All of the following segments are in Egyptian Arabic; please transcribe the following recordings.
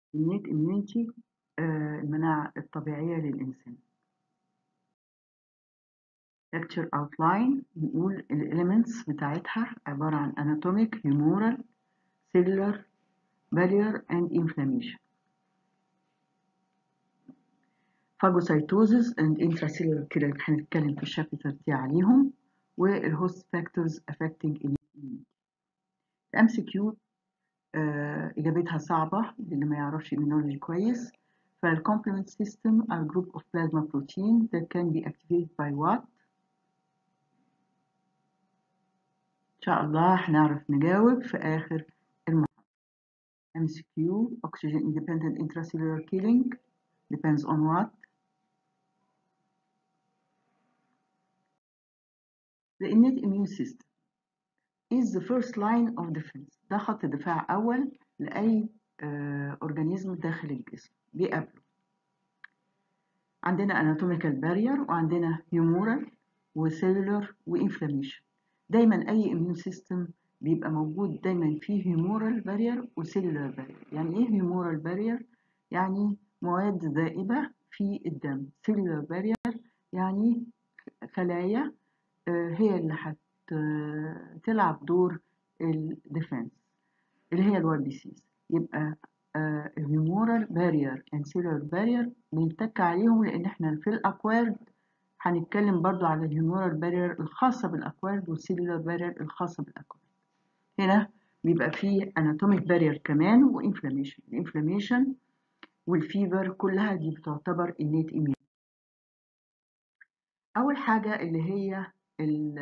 innate immunity آه، المناعة الطبيعية للإنسان lecture outline نقول ال elements بتاعتها عبارة عن anatomic, humoral, cellular, barrier and inflammation phagocytosis and intracellular كده هنتكلم في الشابتر دي عليهم والهوست فاكتورز affecting immunity الام سي كيو اجابتها صعبه للي ما يعرفش immunology كويس فالcomplement system are a group of plasma protein that can be activated by what ان شاء الله هنعرف نجاوب في اخر المحاضره MCQ oxygen independent intracellular killing depends on what the innate immune system is the first line of defense ده خط دفاع أول لأي أورجانيزم داخل الجسم بيقابله عندنا anatomical barrier وعندنا humoral وcellular وinflammation دايما أي immune system بيبقى موجود دايما فيه humoral barrier وcellular barrier يعني إيه humoral barrier؟ يعني مواد ذائبة في الدم cellular barrier يعني خلايا هي اللي هتلعب دور الديفنس اللي هي الواي بي سيز يبقى الهيمورال بارير اند سيلولار بارير بنتك عليهم لان احنا في الاكوارد هنتكلم برضو على الهيمورال بارير الخاصه بالاكوارد والسيلولار بارير الخاصه بالاكوارد هنا بيبقى فيه اناتوميك بارير كمان وانفلاميشن الانفلاميشن والفيبر كلها دي بتعتبر innate immunity اول حاجه اللي هي ال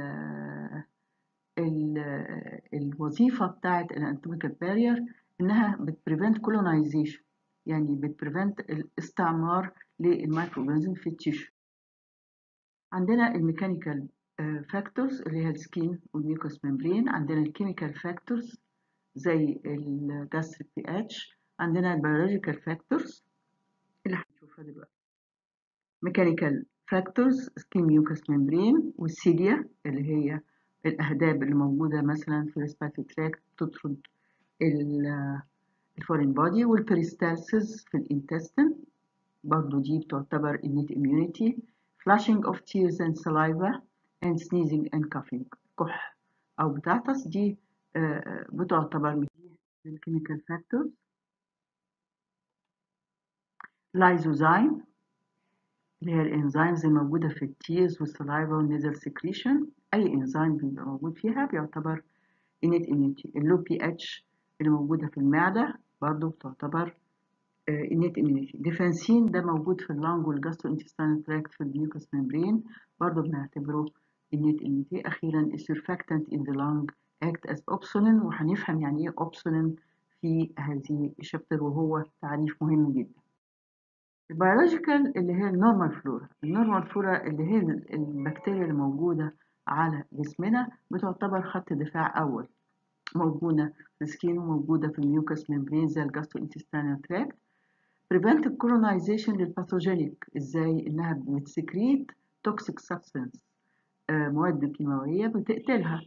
ال الوظيفة بتاعت الاناتوميكال بارير إنها بتبريفنت كولونايزيشن يعني بتبريفنت الاستعمار للمايكروورجانيزم في التيشو عندنا الميكانيكال فاكتورز اللي هي السكين والميوكوس ممبرين عندنا الكيميكال فاكتورز زي الجاستريك بي اتش عندنا البيولوجيكال فاكتورز اللي هنشوفها دلوقتي ميكانيكال فاكتورز سكين ميوكس ممبرين والسيليا اللي هي الأهداب اللي موجودة مثلا في الريسبيرتوري تراكت بتطرد الفورين بودي والبريستالسيس في الانتستين برضو دي بتعتبر innate immunity flushing of tears and saliva and sneezing and coughing كح أو بتعطس دي بتعتبر من الكيميكال فاكتورز لايزوزايم اللي هي الانزيمز الموجودة في التيز والسلايفا والنيزل سكريشن أي انزيم بيبقى موجود فيها بيعتبر innate immunity اللو بي اتش اللي موجودة في المعدة برضو بتعتبر innate immunity ديفنسين ده موجود في اللانج والجاسترو انتستينال تراكت في الميوكس ممبرين برضو بنعتبره innate immunity أخيرا السيرفاكتنت in the lung act as opsonin وهنفهم يعني ايه opsonin في هذه الشابتر وهو تعريف مهم جدا البيولوجيكال اللي هي النورمال فلورا النورمال فلورا اللي هي البكتيريا اللي موجودة على جسمنا بتعتبر خط دفاع أول موجودة في السكين وموجودة في الميوكس ممبرين زي الجاسترو انتستينال تراكت prevent colonization للباثوجينيك ازاي انها بتسكريت توكسيك سبستانس مواد كيماوية بتقتلها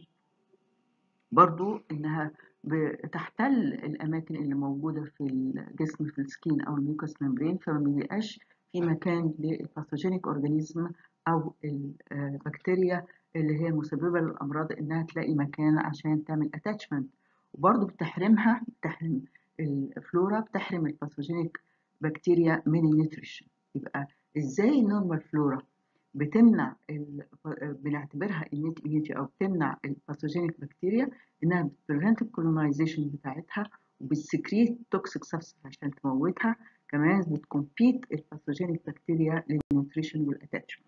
برضو انها بتحتل الاماكن اللي موجوده في الجسم في السكين او الميوكس ممبرين فما بيبقاش في مكان للباثوجينيك اورجانيزم او البكتيريا اللي هي مسببه للامراض انها تلاقي مكان عشان تعمل اتاتشمنت وبرضه بتحرمها بتحرم الفلورا بتحرم الباثوجينيك بكتيريا من النيوتريشن يبقى ازاي النورمال فلورا بتمنع بنعتبرها innate immunity او بتمنع الباثوجينيك بكتيريا انها بتبريفنت الكولونايزيشن بتاعتها وبتسكريت توكسيك سبستانس عشان تموتها كمان بتكمبيت الباثوجينيك بكتيريا للنيوتريشن والاتاتشمنت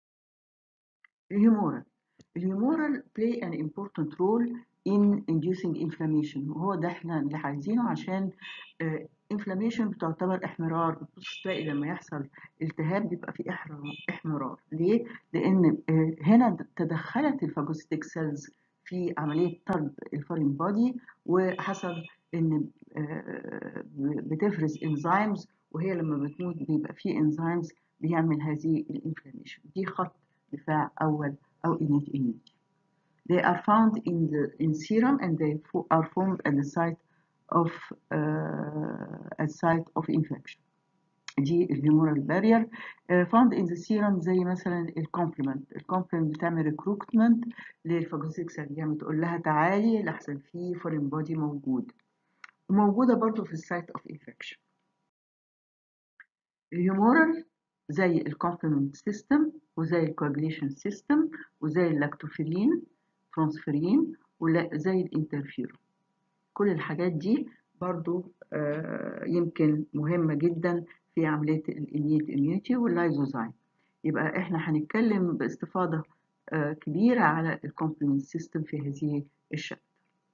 الهيمورال الهيمورال play an important role in inducing inflammation وهو ده احنا اللي عايزينه عشان inflammation بتعتبر احمرار بتبص تلاقي لما يحصل التهاب بيبقى في احمرار ليه؟ لان هنا تدخلت الفاجوستيك سيلز في عملية طرد الفورين بودي وحصل ان بتفرز انزيمز وهي لما بتموت بيبقى في انزيمز بيعمل هذه الانفلاميشن دي خط دفاع اول او innate immunity they are found in the in serum and they are formed at the site of uh, at site of infection دي الهيمورال بارير found in the serum زي مثلا الكومبلمنت الكومبلمنت بتعمل ريكروتمنت للفاجوسيك سيل يعني تقول لها تعالي لحسن في فورين بودي موجود وموجوده برضو في السايت اوف انفكشن الهيمورال زي الكومبلمنت سيستم وزي الكواجليشن سيستم وزي اللاكتوفيرين ترانسفيرين وزي الانترفيرون كل الحاجات دي برضو آه يمكن مهمة جدا في عملية الانيت اميونيتي واللايزوزايم يبقى احنا هنتكلم باستفاضة آه كبيرة على الكومبلمنت سيستم في هذه الشابتر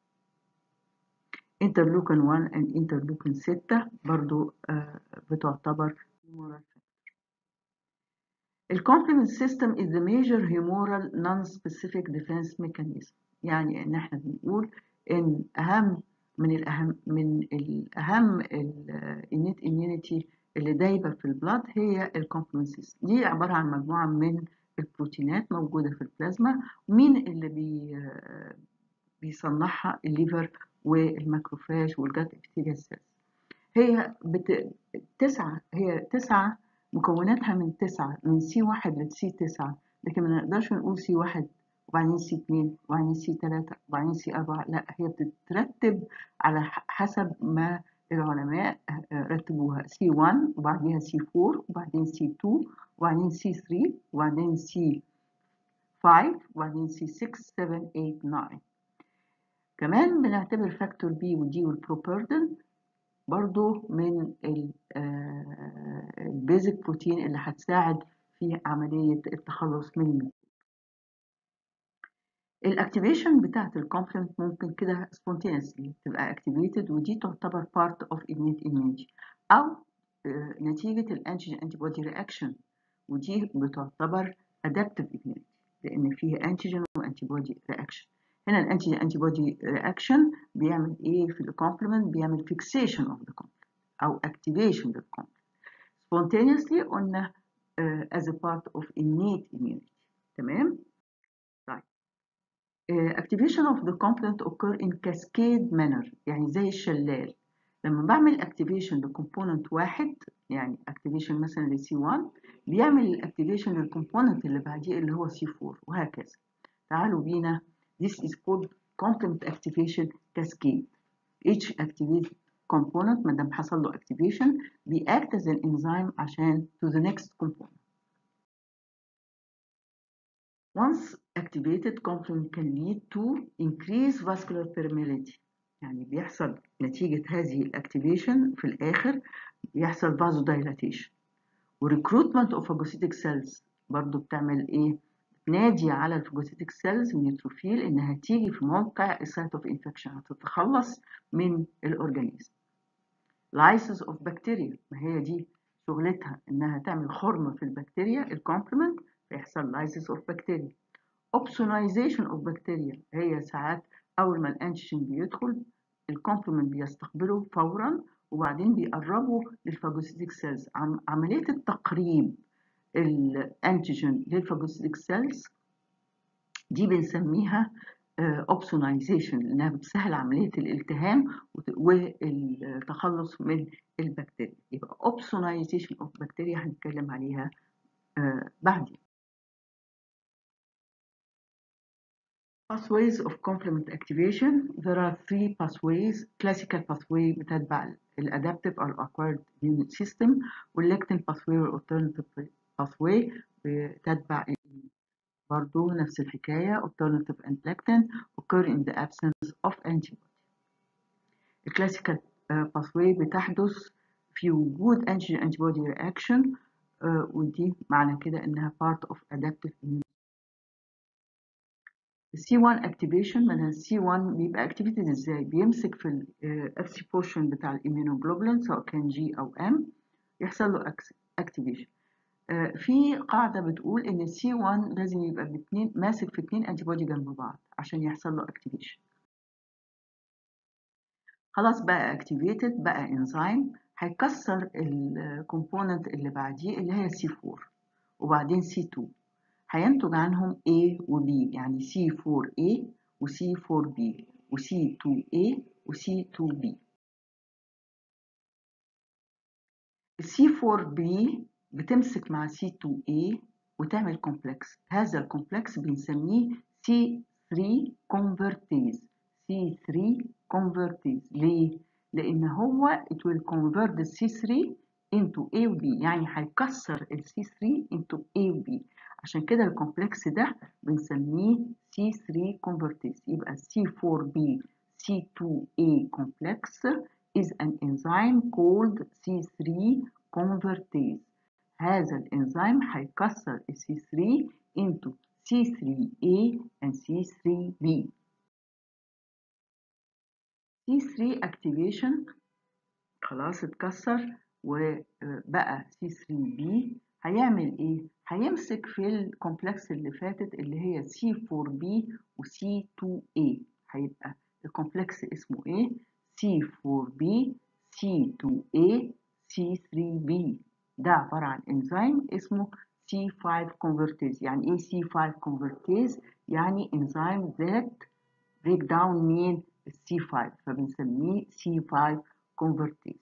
انترلوكين 1 and انترلوكين 6 برضو آه بتعتبر humoral factor. The complement system is the major humoral non-specific defense mechanism. يعني ان احنا بنقول ان اهم من الاهم من الاهم الانيت اميونيتي اللي دايبه في البلاد هي الكومبلمنت سيستم دي عباره عن مجموعه من البروتينات موجوده في البلازما مين اللي بي بيصنعها الليفر والماكروفاج والجات ابيثيليال سيلز هي بت... تسعة هي تسعة مكوناتها من تسعة من سي واحد لسي تسعة لكن ما نقدرش نقول سي واحد وبعدين سي اتنين وبعدين سي تلاتة وبعدين سي أربعة لا هي بتترتب على حسب ما العلماء رتبوها سي 1 وبعديها سي 4 وبعدين سي 2 وبعدين سي 3 وبعدين سي 5 وبعدين سي 6 7 8 9 كمان بنعتبر فاكتور بي ودي والبروبردن برضو من البيزك بروتين اللي هتساعد في عملية التخلص من الميكروب الاكتيفيشن بتاعت الكومبلمنت ممكن كده spontaneously تبقى activated ودي تعتبر part of innate immunity أو نتيجة الانتيجين انتي بودي رياكشن ودي بتعتبر adaptive immunity لأن فيها انتيجين وانتي بودي رياكشن هنا الانتي انتي بودي رياكشن بيعمل ايه في الكومبلمنت بيعمل fixation of the complement او activation للكومبلمنت spontaneously قلنا uh, as a part of innate immunity تمام طيب uh, activation of the complement occur in cascade manner يعني زي الشلال لما بعمل activation لكومبوننت واحد يعني activation مثلا ل C1 بيعمل الاكتيفيشن للكومبوننت اللي بعديه اللي هو C4 وهكذا تعالوا بينا This is called complement activation cascade. Each activated component ما دام حصل له activation بيact as an enzyme عشان to the next component. Once activated complement can lead to increased vascular permeability. يعني بيحصل نتيجة هذه الاكتيفيشن في الآخر بيحصل vasodilation. وريكروتمنت اوف phagocytic cells برضو بتعمل ايه؟ نادي على الفاجوسيتك سيلز النيوتروفيل انها تيجي في موقع السايت اوف انفكشن هتتخلص من الاورجانيزم لايسيس اوف بكتيريا ما هي دي شغلتها انها تعمل خرم في البكتيريا الكومبلمنت فيحصل لايسيس اوف بكتيريا اوبسونايزيشن اوف بكتيريا هي ساعات اول ما الانتيجين بيدخل الكومبلمنت بيستقبله فورا وبعدين بيقربوا للفاجوسيتك سيلز عم عمليه التقريب الانتيجين للفاجوسيتك سيلز دي بنسميها اوبسونايزيشن لانها بتسهل عمليه الالتهام والتخلص من البكتيريا يبقى اوبسونايزيشن اوف بكتيريا هنتكلم عليها بعدين pathways of complement activation there are three pathways classical pathway بتتبع الادابتيve or acquired immune system والlectin pathway والalternative pathway بتتبع برضو نفس الحكاية alternative and lectin occur in the absence of antibody الكلاسيكال pathway بتحدث في وجود antigen antibody reaction uh, ودي معنى كده انها part of adaptive immunity C1 activation من C1 بيبقى activated ازاي بيمسك في ال FC portion بتاع الاميونوجلوبولين سواء كان G او M يحصل له activation في قاعدة بتقول إن السي 1 لازم يبقى باتنين ماسك في اتنين أنتي بودي جنب بعض عشان يحصل له أكتيفيشن. خلاص بقى أكتيفيتد بقى إنزيم هيكسر الكومبوننت اللي بعديه اللي هي سي 4 وبعدين سي 2 هينتج عنهم A و B يعني سي 4 A وسي 4 B وسي 2 A وسي 2 B السي 4 بي بتمسك مع سي 2 اي وتعمل كومبلكس هذا الكومبلكس بنسميه سي 3 كونفرتيز سي 3 كونفرتيز ليه؟ لأن هو it will convert the C3 into A و B يعني هيكسر ال C3 into A و B عشان كده الكومبلكس ده بنسميه C3 convertase يبقى C4B C2A complex is an enzyme called C3 convertase هذا الانزيم هيكسر ال C3 into C3A and C3B C3 activation خلاص اتكسر وبقى C3B هيعمل ايه؟ هيمسك في الكومبلكس اللي فاتت اللي هي C4B و C2A هيبقى الكومبلكس اسمه ايه؟ C4B C2A C3B ده عبارة عن انزيم اسمه C5 convertase يعني ايه C5 convertase؟ يعني انزيم that break down مين؟ C5 فبنسميه C5 convertase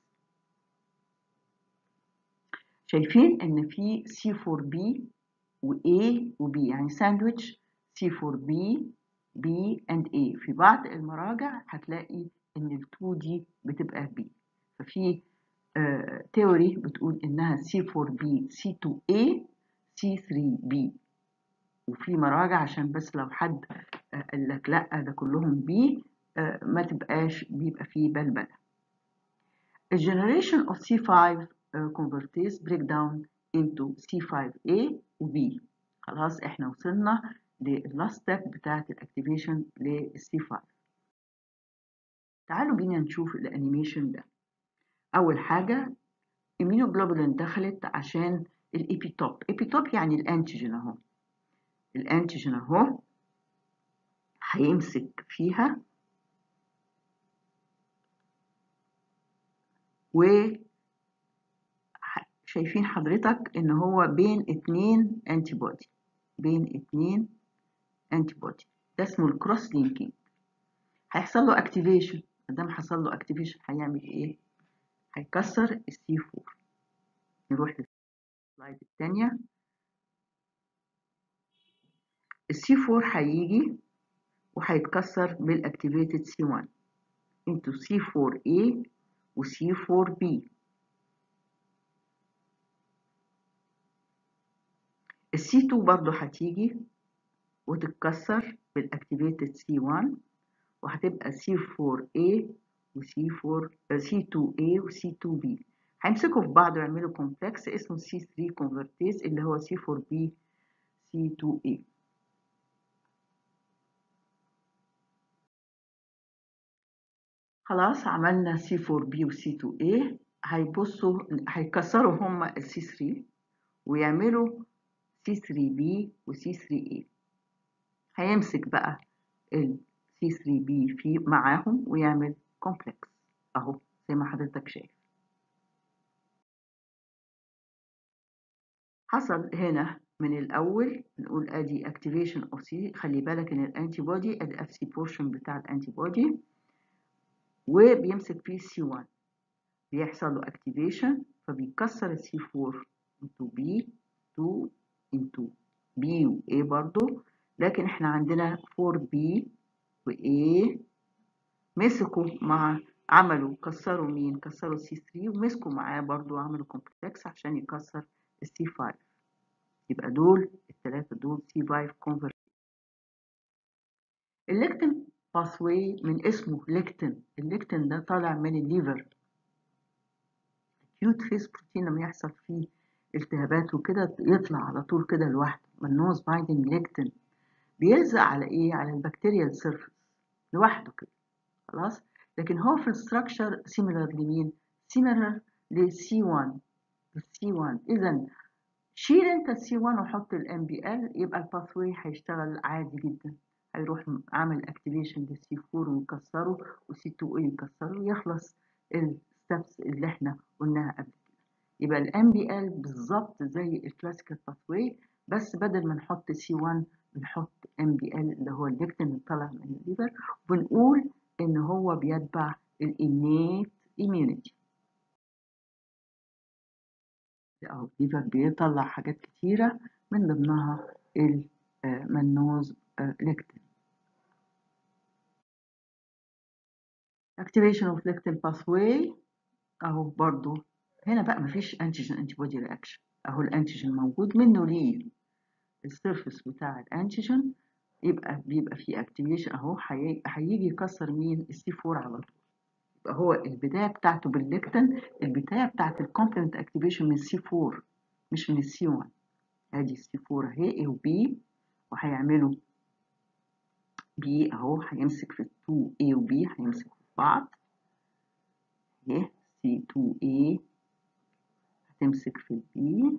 شايفين ان في C4B و A و B يعني ساندويتش C4B B and A في بعض المراجع هتلاقي ان ال 2 دي بتبقى B ففي تيوري بتقول انها C4B C2A C3B وفي مراجع عشان بس لو حد قال لك لا ده كلهم B ما تبقاش بيبقى فيه بلبلة الجنريشن of C5 convertase break down into C5A و B خلاص احنا وصلنا لللاست ستيب بتاعت الاكتيفيشن للسي 5 تعالوا بينا نشوف الانيميشن ده اول حاجه immunoglobulin دخلت عشان الابيتوب ابيتوب يعني الانتيجين اهو الانتيجين اهو هيمسك فيها و شايفين حضرتك ان هو بين اتنين انتي بودي بين اتنين انتي بودي ده اسمه الكروس لينكينج هيحصل له اكتيفيشن ما دام حصل له اكتيفيشن هيعمل ايه هيكسر السي 4 نروح للسلايد الثانيه السي 4 هيجي وهيتكسر بالاكتيفيتد سي 1 into سي 4 a وسي 4 b السي 2 برضو هتيجي وتتكسر بالاكتيفيتد سي 1 وهتبقى سي 4 a وسي 4 سي 2 a وسي 2 b هيمسكوا في بعض ويعملوا كومبلكس اسمه سي 3 كونفرتيز اللي هو سي 4 b سي 2 a خلاص عملنا سي 4 b وسي 2 a هيبصوا هيكسروا هما السي 3 ويعملوا سي 3 b وسي 3 a هيمسك بقى ال C3B في معاهم ويعمل كومبلكس اهو زي ما حضرتك شايف حصل هنا من الاول نقول ادي activation of C خلي بالك ان الانتي بودي ادي اف سي بورشن بتاع الانتي بودي وبيمسك فيه سي 1 بيحصل له activation فبيكسر السي 4 into B 2 into B و A برضو لكن احنا عندنا 4B و A مسكوا مع عملوا كسروا مين كسروا سي 3 ومسكوا معاه برضو عملوا كومبلكس عشان يكسر السي 5 يبقى دول الثلاثة دول سي 5 كونفرت الليكتين باثواي من اسمه ليكتين الليكتين ده طالع من الليفر acute فيس بروتين لما يحصل فيه التهابات وكده يطلع على طول كده لوحده منوز بايندنج ليكتين بيلزق على ايه على البكتيريال سيرفيس لوحده كده خلاص لكن هو في الستراكشر سيميلر لمين سيميلر للسي 1 السي 1 اذا شيل انت السي 1 وحط الام بي ال يبقى الباثوي هيشتغل عادي جدا هيروح عامل اكتيفيشن للسي 4 ويكسره وسي 2 اي يكسره ويخلص الستبس اللي احنا قلناها قبل كده يبقى الام بي ال بالظبط زي الكلاسيكال باثوي بس بدل ما نحط سي 1 بنحط ام بي ال اللي هو الليكتين اللي طالع من الليفر وبنقول ان هو بيتبع الانيت immunity أو الليفر بيطلع حاجات كتيرة من ضمنها المنوز ليكتين activation of lectin pathway اهو برضو هنا بقى مفيش انتيجين انتي بودي رياكشن اهو الانتيجين موجود منه ليه السيرفس بتاع الانتيجين يبقى بيبقى فيه اكتيفيشن اهو هيجي يكسر مين السي 4 على طول يبقى هو البدايه بتاعته بالليكتين البدايه بتاعت الكومبلمنت اكتيفيشن من سي 4 مش من السي 1 ادي السي 4 اهي ايه وبي وهيعملوا بي اهو هيمسك في 2 A و B هيمسك في بعض اهي C2A هتمسك في البي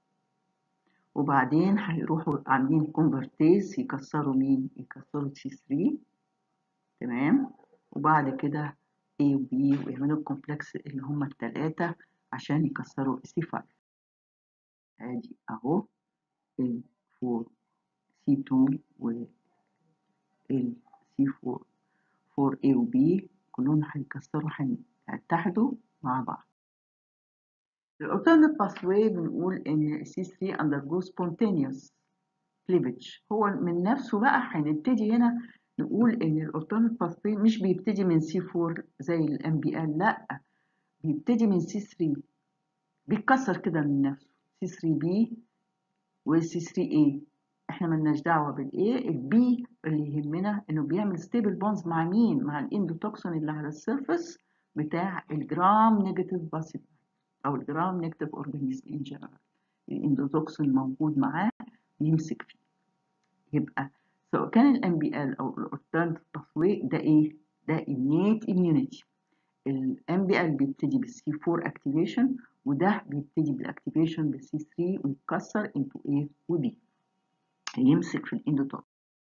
وبعدين هيروحوا عاملين كونفرتيز يكسروا مين يكسروا سي 3 تمام وبعد كده A و B ويعملوا الكومبلكس اللي هما التلاتة عشان يكسروا سي 5 ادي اهو ال 4 سي 2 و ال سي 4 4 A و B كلهم هيكسروا هيتحدوا مع بعض الالترنت باثواي بنقول ان سي 3 undergo spontaneous cleavage هو من نفسه بقى هنبتدي هنا نقول ان الالترنت باثواي مش بيبتدي من سي 4 زي الام بي ال لا بيبتدي من سي 3 بيتكسر كده من نفسه سي 3 بي وسي 3 اي احنا ملناش دعوه بالايه البي اللي يهمنا انه بيعمل ستيبل بونز مع مين مع الاندوتوكسين اللي على السيرفس بتاع الجرام نيجاتيف باسيف او الجرام نيجاتيف اورجانيزم ان جنرال الاندوتوكسين موجود معاه يمسك فيه يبقى سواء كان الام بي ال او الاورتانت باثوي ده ايه ده innate immunity الام بي ال بيبتدي بالسي 4 اكتيفيشن وده بيبتدي بالاكتيفيشن بالسي 3 ويتكسر انتو ايه وبي يمسك في الاندوتوكسين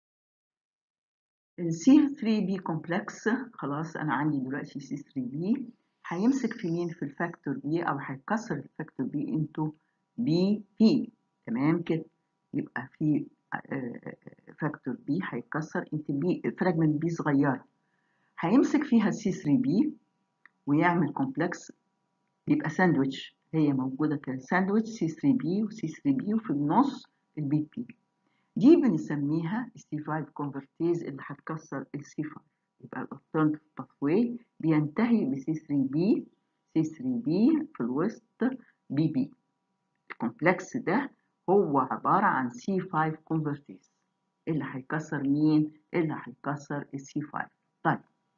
السي 3 بي كومبلكس خلاص انا عندي دلوقتي سي 3 بي هيمسك في مين في الفاكتور بي او هيكسر الفاكتور بي انتو بي بي تمام كده يبقى في فاكتور بي هيتكسر انت بي فراجمنت بي صغيره هيمسك فيها سي 3 بي ويعمل كومبلكس بيبقى ساندويتش هي موجوده كساندويتش سي 3 بي وسي 3 بي وفي النص البي بي دي بنسميها سي 5 كونفرتيز اللي هتكسر السي 5 يبقى الالترنتيف باثواي بينتهي بسي 3 بي سي 3 بي في الوسط بي بي الكومبلكس ده هو عبارة عن سي 5 كونفرتيز اللي هيكسر مين؟ اللي هيكسر السي 5 طيب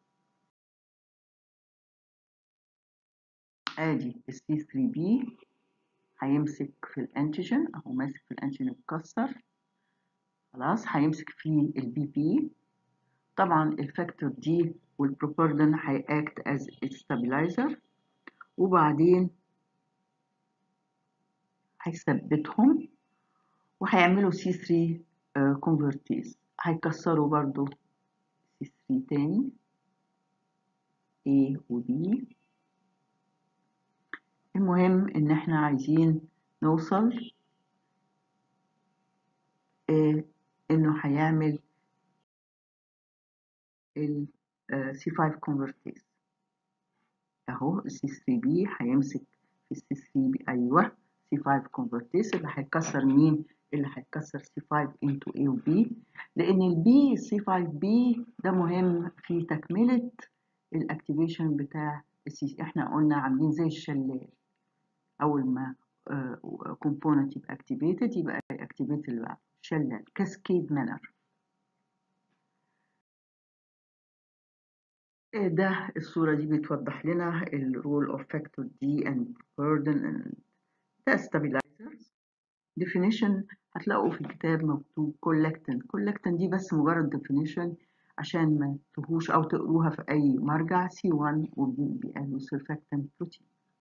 ادي السي 3 بي هيمسك في الانتيجين اهو ماسك في الانتيجين اتكسر خلاص هيمسك في البي بي طبعا الفاكتور دي والبروبردن هيأكت از stabilizer وبعدين هيثبتهم وهيعملوا سي 3 كونفرتيز هيكسروا برضو سي 3 تاني A و B المهم ان احنا عايزين نوصل آه انه هيعمل ال C5 convertase اهو ال C3B هيمسك في ال C3B ايوه C5 convertase اللي هيكسر مين اللي هيكسر C5 into A و B لان ال B C5B ده مهم في تكملة الاكتيفيشن بتاع السي احنا قلنا عاملين زي الشلال اول ما كومبوننت يبقى اكتيفيتد يبقى اكتيفيت اللي بعده شلال كاسكيد مانر ده الصورة دي بتوضح لنا الرول of factor D and burden and ده stabilizers definition هتلاقوا في الكتاب مكتوب collectin collectin دي بس مجرد definition عشان ما تهوش أو تقروها في أي مرجع C1 وبيقالوا surfactant protein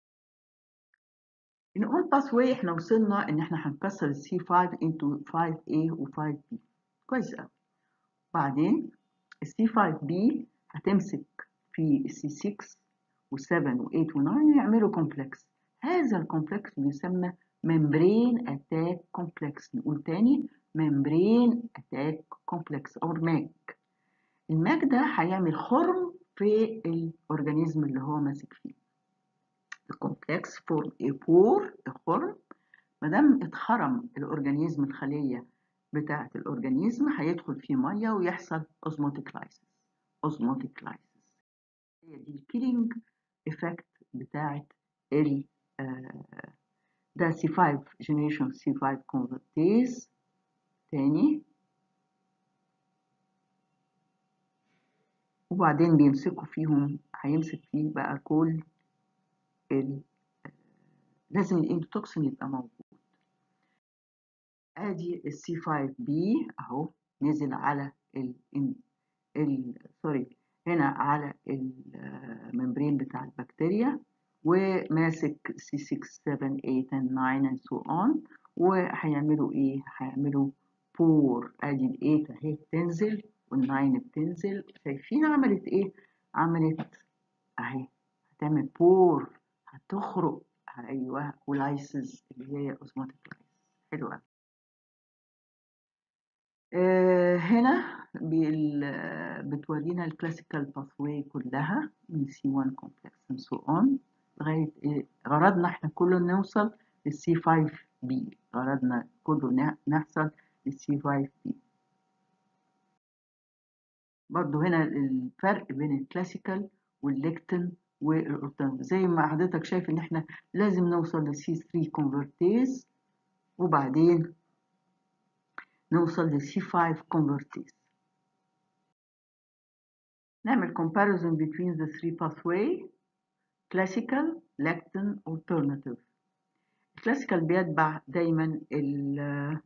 in all pathway احنا وصلنا ان احنا هنكسر ال C5 into 5A و 5B كويس قوي بعدين ال C5B هتمسك في السي 6 و7 و8 و9 يعملوا كومبلكس هذا الكومبلكس يسمى ممبرين اتاك كومبلكس نقول تاني ممبرين اتاك كومبلكس او ماك الماك ده هيعمل خرم في الاورجانيزم اللي هو ماسك فيه the complex form a pore a خرم ما دام اتخرم الاورجانيزم الخليه بتاعه الاورجانيزم هيدخل فيه ميه ويحصل اوزموتيك لايسيس اوزموتيك لايسيس هي دي الكيلينج افكت بتاعه ال آه ده C5 generation C5 convertase تاني وبعدين بيمسكوا فيهم هيمسك فيه بقى كل ال لازم الاندوتوكسين يبقى موجود ادي السي 5 بي اهو نزل على ال ال سوري هنا على الممبرين بتاع البكتيريا وماسك سي 6 7 8 9 and so on وهيعملوا ايه هيعملوا بور ادي ال 8 اهي بتنزل وال9 بتنزل شايفين عملت ايه عملت اهي هتعمل بور هتخرج ايوه ولايسز اللي هي اوزموتيك لايسز حلوه آه هنا بتورينا الكلاسيكال باثواي كلها من سي 1 كومبلكس and so on لغايه إيه غرضنا احنا كله نوصل للسي 5 بي غرضنا كله نحصل للسي 5 بي برضو هنا الفرق بين الكلاسيكال والليكتن والاورتان زي ما حضرتك شايف ان احنا لازم نوصل للسي 3 كونفرتيز وبعدين نوصل للسي 5 كونفرتيز نعمل comparison between the three pathway classical lectin alternative الكلاسيكال بيتبع دايما ال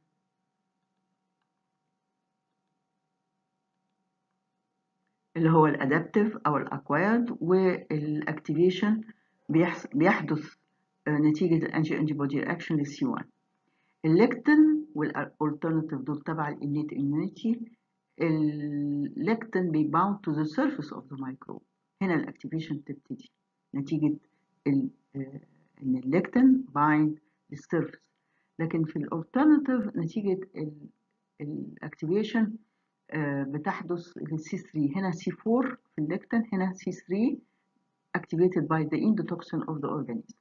اللي هو الادابتيف او الاكوايرد والاكتيفيشن بيحدث نتيجه الانجي انجي بودي رياكشن للسي 1 الليكتين والالترناتيف دول تبع الانيت اميونيتي الليكتين بيباوند تو ذا سيرفيس اوف ذا مايكروب هنا الاكتيفيشن تبتدي نتيجه ال ان الليكتين بايند للسيرفيس لكن في الالترناتيف نتيجه الاكتيفيشن بتحدث للسي 3 هنا سي 4 في الليكتين هنا سي 3 activated by the endotoxin of the organism.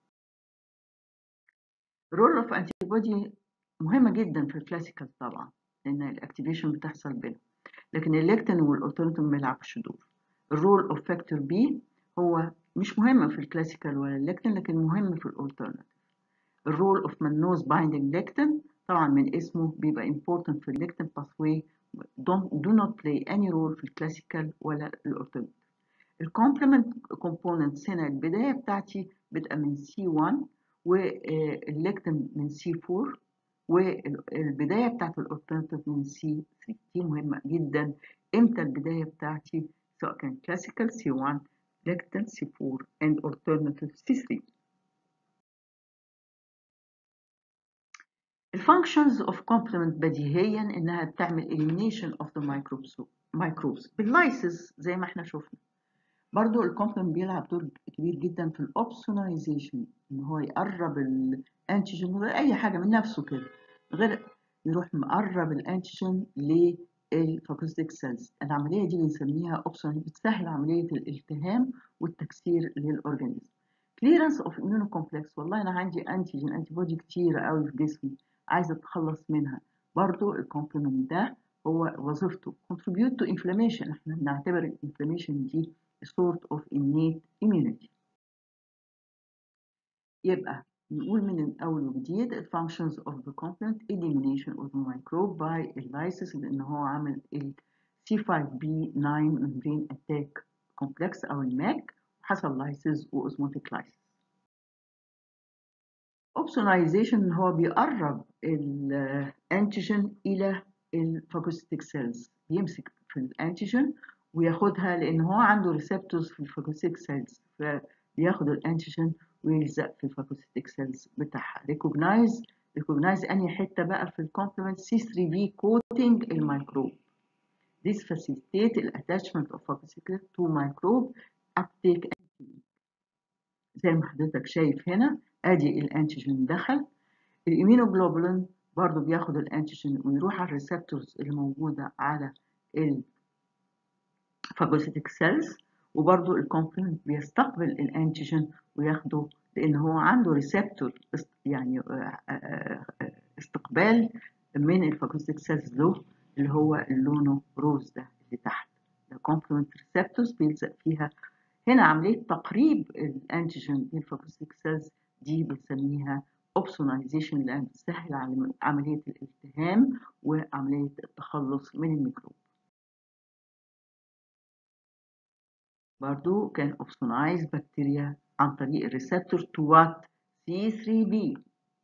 role of antibody مهمة جدا في الكلاسيكال طبعا لأن الاكتيفيشن بتحصل بينهم لكن الليكتين والأوتوريتم ما بيلعبش دور الرول اوف فاكتور بي هو مش مهم في الكلاسيكال ولا الليكتين لكن مهم في الأولترناتيف الرول اوف منوز بايندينج ليكتين طبعا من اسمه بيبقى important في الليكتين باثواي don't do not play any role في الكلاسيكال ولا الأولترناتيف الكومبلمنت كومبوننتس هنا البداية بتاعتي بتبقى من C1 والليكتين من C4 والبداية بتاعت الألترناتيف من C3 دي مهمة جدا امتى البداية بتاعتي سواء كان كلاسيكال C1 ليكتين C4 and alternative C3 الفانكشنز اوف كومبلمنت بديهيا انها بتعمل elimination of the microbes microbes باللايسز زي ما احنا شفنا برضو الكومبلمنت بيلعب دور كبير جدا في الاوبسونايزيشن ان هو يقرب الانتيجين من غير اي حاجه من نفسه كده غير يروح مقرب الانتيجين للفاجوستيك سيلز العمليه دي بنسميها اوبسون بتسهل عمليه الالتهام والتكسير للاورجانيزم كليرنس اوف اميونو كومبلكس والله انا عندي انتيجين انتي بودي كتيره قوي في جسمي عايزه اتخلص منها برضو الكومبلمنت ده هو وظيفته contribute to inflammation احنا بنعتبر الانفلاميشن دي sort of innate immunity يبقى نقول من الأول وجديد ال functions of the complement elimination of the microbe by lysis لأن هو عامل ال C5b9 membrane attack complex أو الماك حصل lysis و osmotic lysis opsonization هو بيقرب الانتيجين إلى الفاجوستيك سيلز بيمسك في الانتيجين وياخدها لان هو عنده ريسبتورز في الفاجوسيتيك سيلز فبياخد الانتيجين ويلزق في الفاجوسيتيك سيلز بتاعها ريكوجنايز ريكوجنايز انهي حته بقى في الكومبلمنت سي 3 بي كوتنج الميكروب This facilitate attachment of phagocytic to microbe uptake زي ما حضرتك شايف هنا ادي الانتيجين دخل الامينوجلوبولين برضو بياخد الانتيجين ويروح على الريسبتورز اللي موجوده على ال phagocytic cells وبرضو الكومبلمنت بيستقبل الانتيجين وياخده لان هو عنده ريسبتور يعني استقبال من الفاجوستيك سيلز له اللي هو اللونه روز ده اللي تحت ده كومبلمنت ريسبتورز بيلزق فيها هنا عمليه تقريب الانتيجين للفاجوستيك سيلز دي بنسميها اوبسونايزيشن لان بتسهل عمليه الالتهام وعمليه التخلص من الميكروب برضو كان اوبسونايز بكتيريا عن طريق الريسبتور تو وات C3b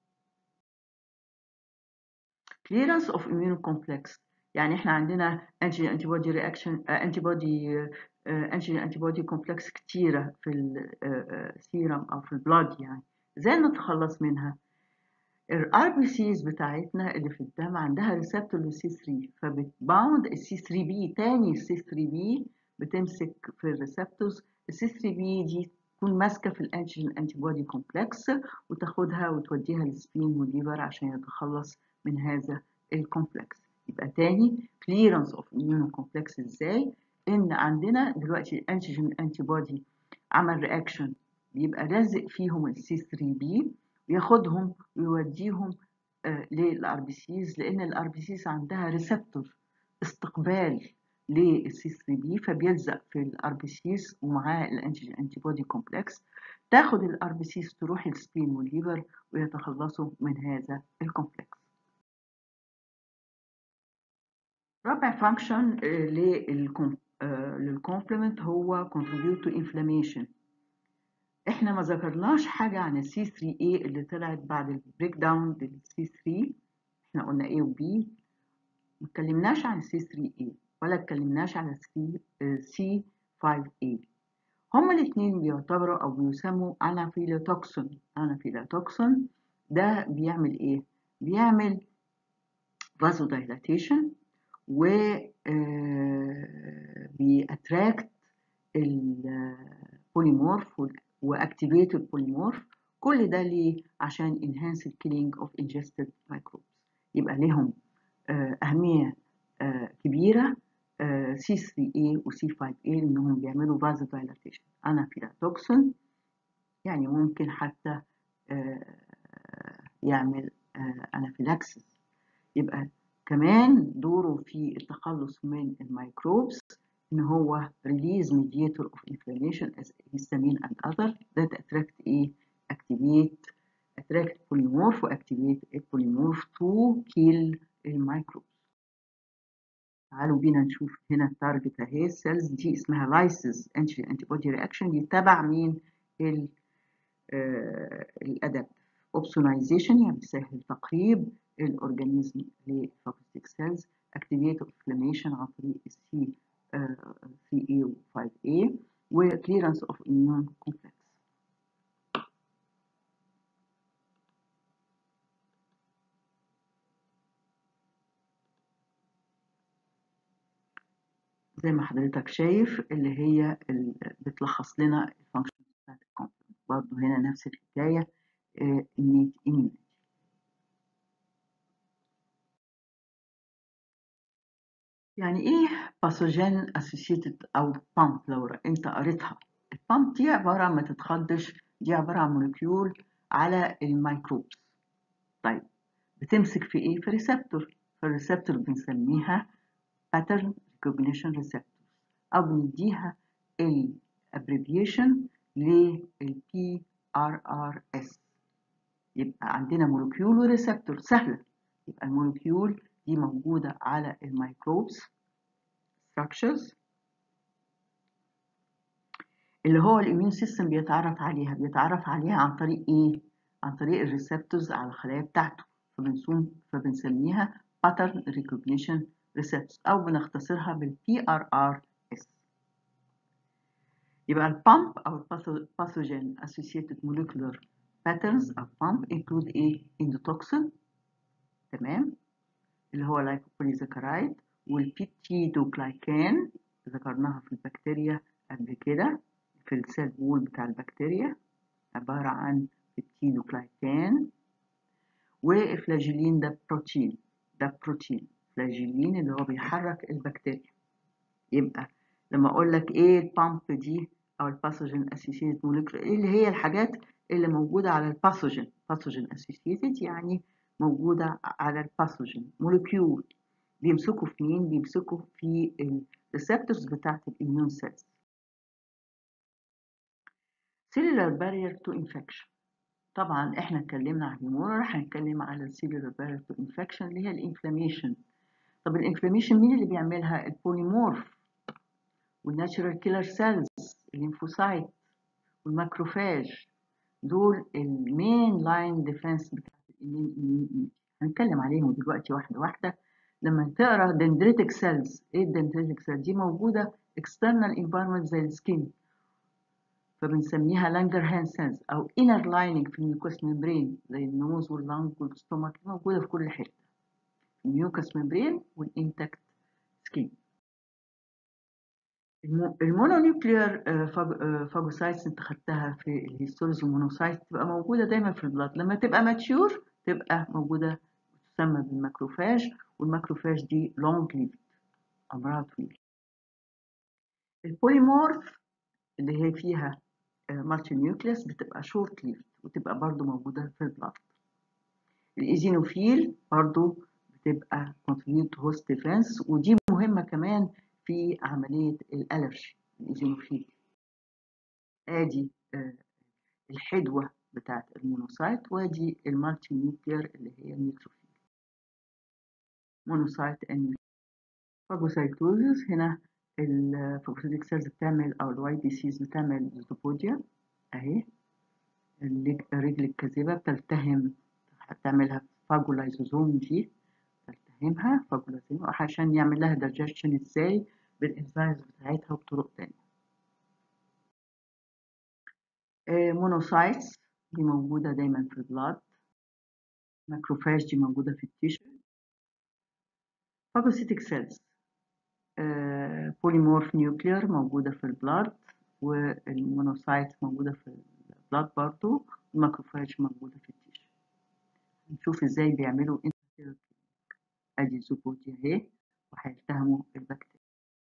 clearance of immune complex يعني احنا عندنا antigen antibody reaction antibody antigen antibody complex كتيرة في السيرم أو في البلاد يعني ازاي نتخلص منها الار بي سيز بتاعتنا اللي في الدم عندها ريسبتور للسي 3 فبتباوند السي 3 بي تاني السي 3 بي بتمسك في الريسبتورز السي 3 بي دي تكون ماسكه في الانتيجين انتي بودي كومبلكس وتاخدها وتوديها للسبين والليفر عشان يتخلص من هذا الكومبلكس يبقى تاني كليرنس اوف اميونو كومبلكس ازاي ان عندنا دلوقتي الانتيجين انتي بودي عمل رياكشن بيبقى لازق فيهم السي 3 بي وياخدهم ويوديهم آه للار بي سيز لان الار بي سيز عندها ريسبتور استقبال للسي 3 بي فبيلزق في الار بي سيز ومعاه الانتيجين انتي بودي كومبلكس تاخد الار بي سيز تروح السبين والليفر ويتخلصوا من هذا الكومبلكس رابع فانكشن للكومبلمنت هو contribute to inflammation احنا ما ذكرناش حاجة عن السي 3 a اللي طلعت بعد البريك داون للسي 3 احنا قلنا A و B ما اتكلمناش عن السي 3 a ولا اتكلمناش على السي سي 5 a هما الاثنين بيعتبروا او بيسموا انافيلوتوكسون انافيلوتوكسون ده بيعمل ايه بيعمل vasodilation و بيأتراكت البوليمورف واكتيفيت البوليمورف كل ده ليه عشان enhance الكيلينج اوف ingested microbes يبقى لهم أهمية كبيرة C3A و C5A إنهم بيعملوا vasodilation أنافيلاتوكسين يعني ممكن حتى يعمل أنافيلاكسس يبقى كمان دوره في التخلص من الميكروبس ان هو release mediator of inflammation as histamine and other that attract ايه activate attract polymorph و activate a polymorph to kill الميكروبس تعالوا بينا نشوف هنا التارجت اهي السيلز دي اسمها لايسز انتي انتي بودي رياكشن دي تبع مين ال الادابت اوبسونايزيشن يعني بيسهل تقريب الاورجانيزم للفاجوستيك سيلز اكتيفيت انفلاميشن عن طريق السي 3A و 5A و clearance of immune complex زي ما حضرتك شايف اللي هي اللي بتلخص لنا الفانكشن بتاعت الكومبلمنت برضه هنا نفس الحكايه النيت immunity يعني ايه باثوجين اسوسييتد او بامب لو انت قريتها البامب دي عباره ما تتخضش دي عباره عن مولكيول على الميكروبس طيب بتمسك في ايه في ريسبتور فالريسبتور بنسميها pattern recognition receptors او بنديها الابريفيشن لل PRRS يبقى عندنا مولكيول وريسبتور سهله يبقى المولكيول دي موجودة على الميكروبس structures اللي هو الاميون سيستم بيتعرف عليها بيتعرف عليها عن طريق ايه عن طريق الريسبتورز على الخلايا بتاعته فبنسم فبنسميها pattern recognition receptors او بنختصرها بال PRRS يبقى البامب او pathogen associated molecular patterns of pump include ايه endotoxin تمام اللي هو لايكوبوليساكرايد والبيتيدوجلايكان ذكرناها في البكتيريا قبل كده في السيل وول بتاع البكتيريا عبارة عن بيتيدوجلايكان والفلاجيلين ده بروتين ده بروتين فلاجيلين اللي هو بيحرك البكتيريا يبقى لما اقول لك ايه البامب دي او الباثوجين اسوسييتد موليكيول ايه اللي هي الحاجات اللي موجوده على الباثوجين باثوجين اسوسييتد يعني موجوده على الباثوجين موليكيول بيمسكوا في مين بيمسكوا في الريسبتورز بتاعت الاميون سيلز cellular barrier to infection طبعا احنا اتكلمنا عن الهيمورا راح نتكلم على السيلولار بارير تو انفكشن اللي هي الانفلاميشن طب الانفلاميشن مين اللي بيعملها البوليمورف والناتشورال كيلر سيلز الليمفوسايت والماكروفاج دول المين لاين ديفense بتاعت الاميون هنتكلم عليهم دلوقتي واحده واحده لما تقرا dendritic cells ايه الدندريتك سيل دي موجوده external environment زي السكين فبنسميها لانجرهان سيلز او inner lining في الميوكوس ممبرين زي النوز واللانج والستومك موجوده في كل حته الميوكوس ممبرين والانتكت سكين المونونيوكليير فاجوسايتس انت خدتها في الهيستولوجي المونوسايت تبقى موجوده دايما في البلاد لما تبقى ماتيور تبقى موجوده تسمى بالماكروفاج والماكروفاج دي لونج ليفد عمرها طويل البوليمورف اللي هي فيها مالتي نيوكليس بتبقى شورت ليفد وتبقى برضو موجودة في البلاد الإيزينوفيل برضو بتبقى contribute to host defense ودي مهمة كمان في عملية الألرجي الإيزينوفيل آدي الحدوة بتاعت المونوسايت وادي المالتي نيوكلير اللي هي النيوتروفيل مونوسايت and فاجوسايتوزيس هنا الفاجوسيتك سيلز بتعمل او الواي دي سيز بتعمل زوبوديا اهي الرجل الكاذبة بتلتهم هتعملها فاجولايزوزوم دي تلتهمها فاجولايزوزوم عشان يعمل لها دايجيشن ازاي بالانزيمز بتاعتها وبطرق تانية مونوسايتس دي موجودة دايما في البلاد ماكروفاج دي موجودة في التيشو فاجوسيتك سيلز بوليمورف نيوكلير موجودة في البلاد والمونوسايت موجودة في البلاد برضو والماكروفاج موجودة في التيشو نشوف ازاي بيعملوا انترفيرنس ادي الزبوديا اهي وهيلتهموا البكتيريا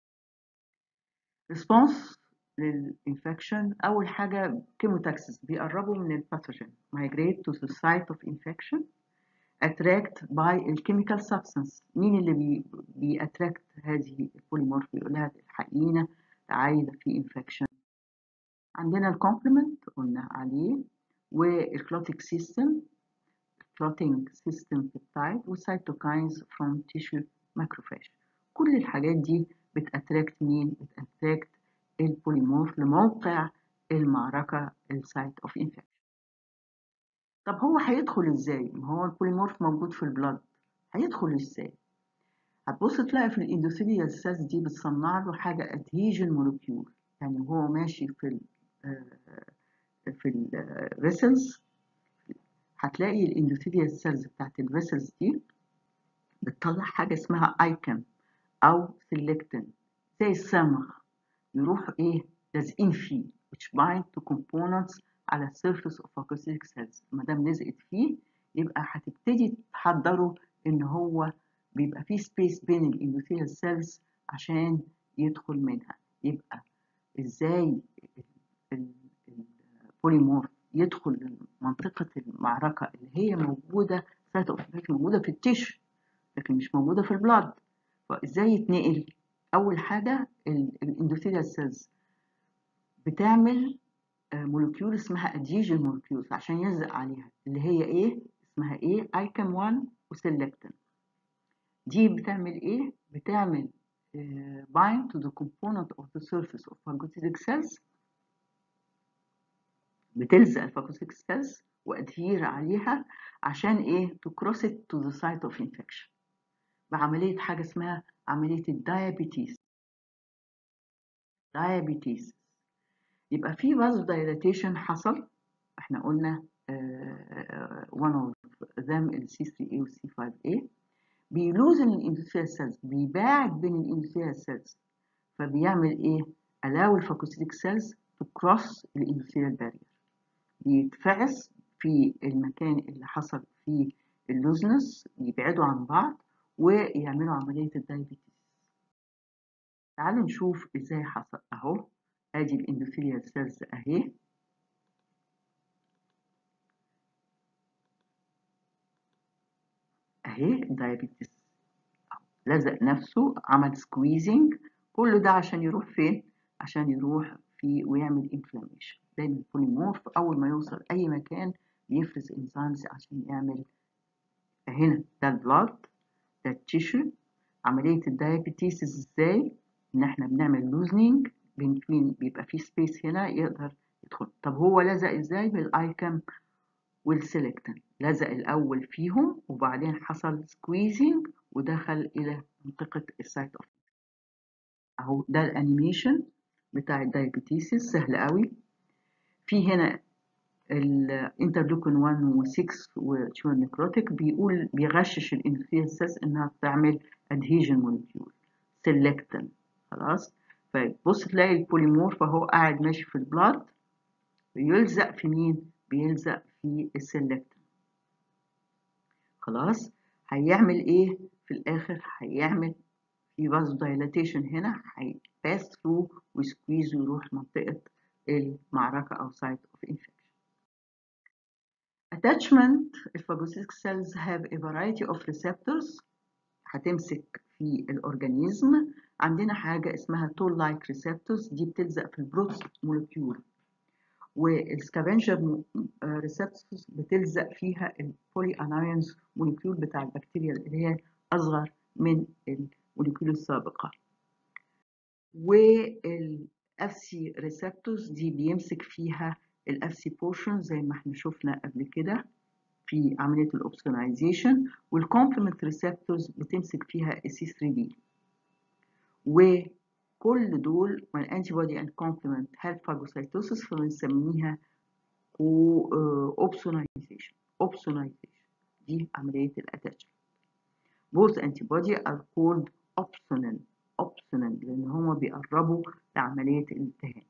ريسبونس للانفكشن اول حاجه كيموتاكسس بيقربوا من الباثوجين migrate to the site of infection attract by الكيميكال substance مين اللي بي بيأتراكت هذه البوليمورف بيقول لها الحقيقة عايزة في انفكشن عندنا الكومبلمنت قلنا عليه والكلوتيك سيستم clotting system peptide والسيتوكاينز from tissue macrophage كل الحاجات دي بتأتراكت مين؟ بتأتراكت البوليمورف لموقع المعركة السايت اوف انفكشن طب هو هيدخل ازاي؟ ما هو البوليمورف موجود في البلد هيدخل ازاي؟ هتبص تلاقي في الاندوثيليال سيلز دي بتصنع له حاجة ادهيجن مولكيول يعني وهو ماشي في ال في الفيسلز هتلاقي الاندوثيليال سيلز بتاعت الفيسلز دي بتطلع حاجة اسمها ايكن او سيلكتين زي الصمغ يروح ايه لازقين فيه which bind to components على surface of phagocytic cells ما دام لزقت فيه يبقى هتبتدي تحضره ان هو بيبقى فيه سبيس بين الاندوثيليال سيلز عشان يدخل منها يبقى ازاي البوليمورف يدخل منطقة المعركة اللي هي موجودة سايت اوف موجودة في التيشو لكن مش موجودة في البلاد فازاي يتنقل اول حاجة الاندوثيليال سيلز بتعمل مولكيول اسمها اديجن مولكيولز عشان يلزق عليها اللي هي ايه اسمها ايه ايكن 1 وسيلكتين دي بتعمل ايه بتعمل uh, bind to the component of the surface of phagocytic cells بتلزق الفاجوسيتك سيلز وادهير عليها عشان ايه to cross it to the site of infection بعملية حاجة اسمها عملية الدايابيتيز دايابيتيز يبقى في فازو دايلاتيشن حصل احنا قلنا uh, one of them ال C3A وال C5A بيلوزن الاندوثيال سيلز بيباعد بين الاندوثيال سيلز فبيعمل ايه allow الفاكوسيتيك سيلز to cross الاندوثيال barrier بيتفعس في المكان اللي حصل فيه اللوزنس يبعدوا عن بعض ويعملوا عملية الدايبيتيز تعالوا نشوف ازاي حصل اهو ادي الاندوثيليال سيلز اهي اهي الدايابيتس لزق نفسه عمل سكويزنج كل ده عشان يروح فين عشان يروح في ويعمل انفلاميشن لان البوليمورف اول ما يوصل اي مكان بيفرز انزيمز عشان يعمل هنا ده البلاد ده التيشو عملية الدايابيتيس ازاي ان احنا بنعمل لوزنينج بين بيبقى في سبيس هنا يقدر يدخل طب هو لزق ازاي بالايكم والسيلكتن لزق الاول فيهم وبعدين حصل سكويزنج ودخل الى منطقة السايت اوف اهو ده الانيميشن بتاع الدايابيتيسيس سهل قوي في هنا الانترلوكين 1 و6 وتيور نيكروتيك بيقول بيغشش الاندوثيال سيلز انها بتعمل ادهيجن مولكيول سيلكتن خلاص فبص تلاقي البوليمورف اهو قاعد ماشي في البلاد بيلزق في مين بيلزق في السيلكتن خلاص هيعمل ايه في الاخر هيعمل في فازو دايلاتيشن هنا هيباس ثرو وسكويز ويروح منطقه المعركه او سايت اوف انفكشن attachment الفاجوسيتك cells have a variety of receptors هتمسك في الأورجانيزم عندنا حاجة اسمها toll like receptors دي بتلزق في البروت مولكيول والسكافنجر receptors بتلزق فيها البولي انايونز مولكيول بتاع البكتيريا اللي هي أصغر من المولكيول السابقة والأف سي receptors دي بيمسك فيها الاف سي بورشن زي ما احنا شفنا قبل كده في عمليه الاوبسونايزيشن والكومبلمنت ريسبتورز بتمسك فيها السي 3 بي وكل دول من انتي بودي اند كومبلمنت هيلث فاجوسايتوسيس فبنسميها اوبسونايزيشن اوبسونايزيشن دي عمليه الاتاتشمنت both antibody are called opsonal opsonal لان هما بيقربوا لعمليه الالتهاب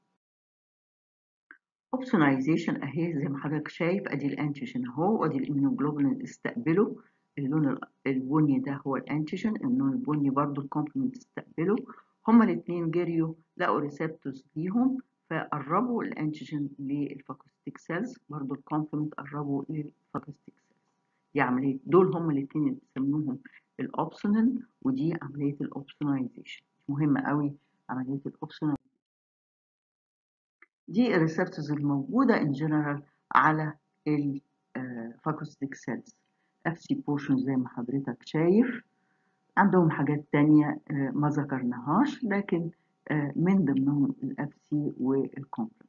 اوبسونايزيشن اهي زي ما حضرتك شايف ادي الانتيجين اهو وادي الاميونوجلوبولين اللي استقبله اللون البني ده هو الانتيجين اللون البني برضو الكومبلمنت استقبله هما الاثنين جريوا لقوا ريسبتورز ليهم فقربوا الانتيجين للفاكوستيك سيلز برضو الكومبلمنت قربوا للفاكوستيك سيلز دي عمليه دول هما الاثنين اللي بيسموهم الاوبسونال ودي عمليه الاوبسونايزيشن مهمه قوي عمليه الاوبسونايزيشن دي الريسبتورز الموجودة in general على الفاكوستيك سيلز اف سي بورشن زي ما حضرتك شايف عندهم حاجات تانية ما ذكرناهاش لكن من ضمنهم الاف سي والكومبلمنت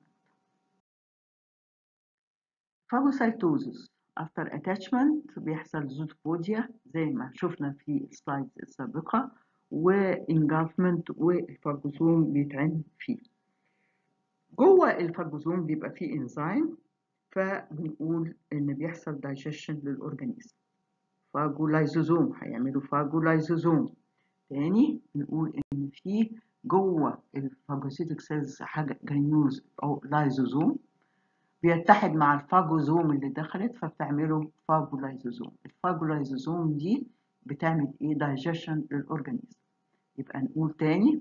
فاجوسايتوزس after attachment بيحصل زوتوبوديا زي ما شفنا في السلايدز السابقة وانجلفمنت والفاجوسوم بيتعمل فيه جوه الفاجوزوم بيبقى فيه انزيم فبنقول ان بيحصل دايجيشن للاورجانيزم فاجولايزوزوم هيعملوا فاجولايزوزوم تاني نقول ان في جوه الفاجوسيتك سيلز حاجه جرانيوز او لايزوزوم بيتحد مع الفاجوزوم اللي دخلت فبتعمله فاجولايزوزوم الفاجولايزوزوم دي بتعمل ايه دايجيشن للاورجانيزم يبقى نقول تاني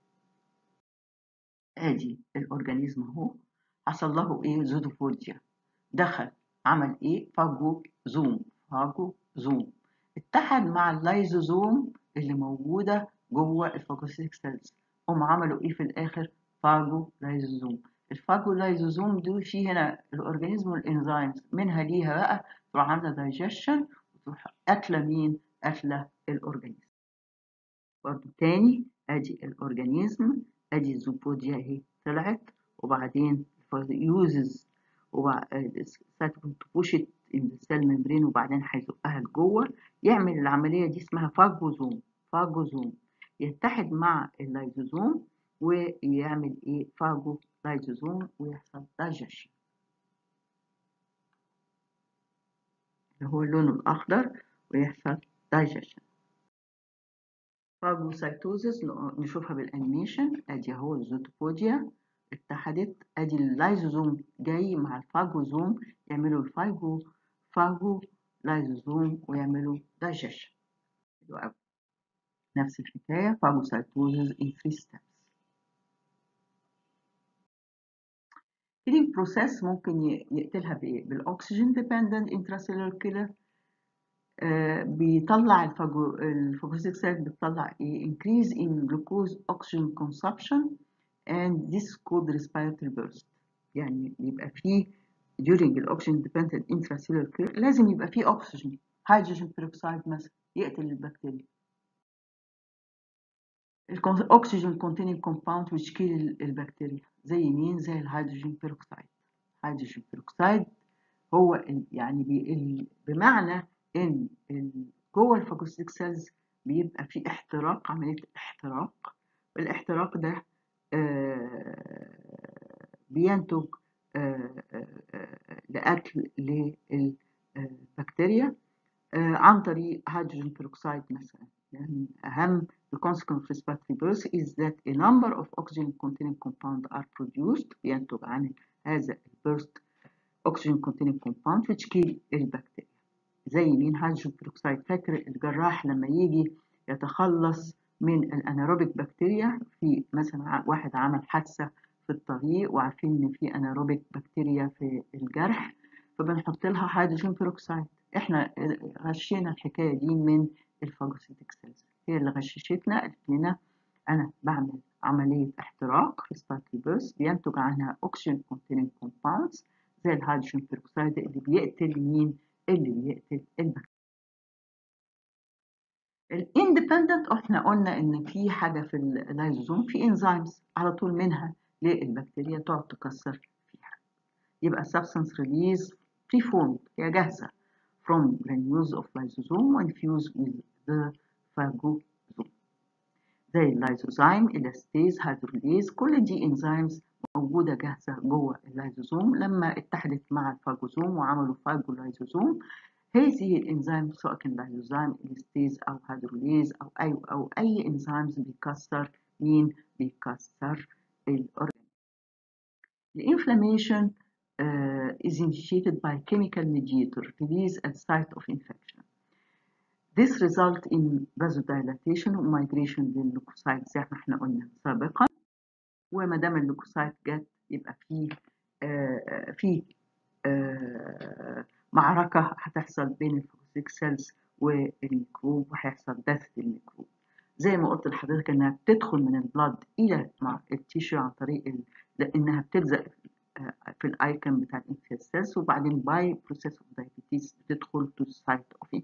ادي الاورجانيزم اهو حصل له ايه زودوبوديا دخل عمل ايه فاجو زوم فاجو زوم اتحد مع اللايزوزوم اللي موجوده جوه الفاجوسيتك سيلز هم عملوا ايه في الاخر فاجو لايزوزوم الفاجو لايزوزوم دول فيه هنا الاورجانيزم والانزيمز منها ليها بقى تروح عامله دايجيشن وتروح قاتله مين قاتله الاورجانيزم برضه تاني ادي الاورجانيزم ادي الزوبوديا اهي طلعت وبعدين يوزز وبعد تبوشت ان السيل ممبرين وبعدين هيزقها لجوه يعمل العمليه دي اسمها فاجوزوم فاجوزوم يتحد مع اللايزوزوم ويعمل ايه فاجو لايزوزوم ويحصل دايجيشن اللي هو اللون الاخضر ويحصل دايجيشن فاجوسايتوزس نشوفها بالانيميشن ادي اهو الزوتوبوديا اتحدت ادي اللايزوزوم جاي مع الفاجوزوم يعملوا الفاجو فاجو لايزوزوم ويعملوا دايجيشن حلو قوي نفس الحكاية phagocytosis in three steps killing process ممكن يقتلها بإيه؟ بالأكسجين dependent intracellular killer آه بيطلع الفاجو الفاجوسيتك سيل بتطلع ايه increase in glucose oxygen consumption and this called respiratory burst يعني بيبقى فيه during الاكسجين dependent intracellular clear لازم يبقى فيه اكسجين هيدروجين بيروكسيد مثلا يقتل البكتيريا الاكسجين containing compound which kill البكتيريا زي مين زي الهيدروجين بيروكسيد هيدروجين بيروكسيد هو يعني بي بمعنى ان جوه الفاجوسيتك سيلز بيبقى في احتراق عمليه احتراق الاحتراق ده آه بينتج آه آه لقتل للبكتيريا عن طريق هيدروجين بيروكسيد مثلا يعني اهم the consequence of respiratory burst is that a number of oxygen containing compounds are produced بينتج عن هذا البرست oxygen containing compound which kill البكتيريا زي مين هيدروجين بيروكسيد فاكر الجراح لما يجي يتخلص من الانايروبيك بكتيريا في مثلا واحد عمل حادثه في الطريق وعارفين ان في انايروبيك بكتيريا في الجرح فبنحط لها هيدروجين بيروكسيد احنا غشينا الحكايه دي من الفاجوسيتك سيلز هي اللي غششتنا قالت لنا انا بعمل عمليه احتراق respiratory burst بينتج عنها oxygen containing compounds زي الهيدروجين بيروكسيد اللي بيقتل مين اللي بيقتل البكتيريا الاندبندنت احنا قلنا ان في حاجه في اللايزوزوم في انزيمز على طول منها للبكتيريا تقعد تكسر فيها يبقى substance release preformed هي جاهزه from granules of lysosome when fused with the phagosome زي اللايزوزايم الاستيز هيدروليز كل دي انزيمز موجودة جاهزة جوه اللايزوزوم لما اتحدت مع الفاجوزوم وعملوا فاجولايزوزوم هذه الانزيم سواء كان لايزوزايم الاستيز او هيدروليز او اي او اي انزيمز بيكسر مين بيكسر الاورجانيزم الانفلاميشن uh, is initiated by chemical mediator released at site of infection This result in vasodilatation وmigration لللوكوسايت زي ما احنا قلنا سابقا وما دام اللوكوسايت جت يبقى في آه في آه معركة هتحصل بين الفوكسيك سيلز والميكروب وهيحصل دث للميكروب زي ما قلت لحضرتك انها بتدخل من البلاد الى التيشو عن طريق ال... لانها بتلزق في الايكون بتاع الانفيال سيلز وبعدين باي بروسيس اوف دايبيتيز بتدخل تو سايت اوف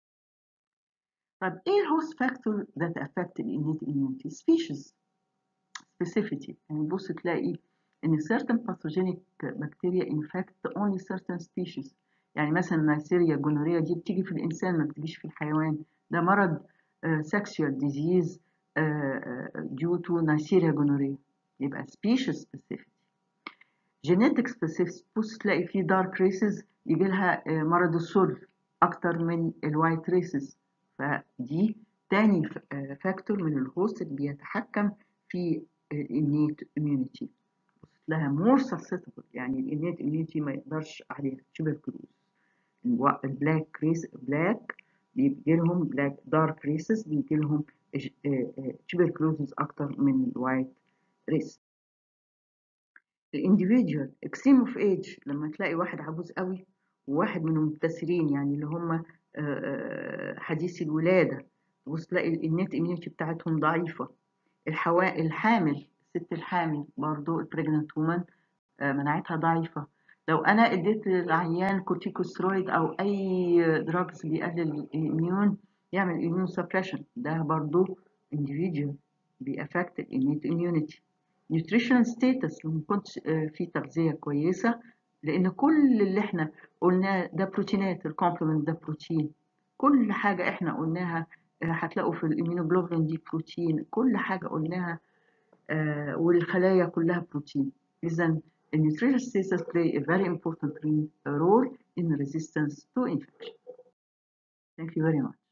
طب ايه الهوست فاكتور that affect the innate immunity species specificity يعني بص تلاقي ان certain pathogenic bacteria infect only certain species يعني مثلا نيسيريا جونوريا دي بتيجي في الانسان ما بتجيش في الحيوان ده مرض uh, sexual disease uh, due to نيسيريا جونوريا يبقى species specificity genetic specificity بص تلاقي في dark races يجي لها uh, مرض السل اكتر من الوايت ريسز فدي تاني فاكتور من الهوست اللي بيتحكم في الانيت اميونيتي لها مور susceptible يعني الانيت اميونيتي ما يقدرش عليها tuberculosis البلاك ريس بلاك بيجي لهم بلاك دارك ريسز بيجي لهم tuberculosis اكتر من الوايت ريس الانديفيدوال اكستريم اوف ايج لما تلاقي واحد عجوز قوي وواحد من المبتسرين يعني اللي هم حديث الولادة تبص تلاقي النت اميونيتي بتاعتهم ضعيفة الحوا... الحامل الست الحامل برضو البريجننت وومن مناعتها ضعيفة لو انا اديت للعيان كورتيكوسترويد او اي دراجز بيقلل الاميون يعمل اميون سبريشن ده برضو individual بيأفكت الانيت اميونيتي nutrition status لو ما كنتش في تغذية كويسة لان كل اللي احنا قلناه ده بروتينات الكومبلمنت ده بروتين كل حاجة احنا قلناها هتلاقوا في الاميونوجلوبولين دي بروتين كل حاجة قلناها آه والخلايا كلها بروتين إذا nutrition status play a very important role in resistance to infection. Thank you very much.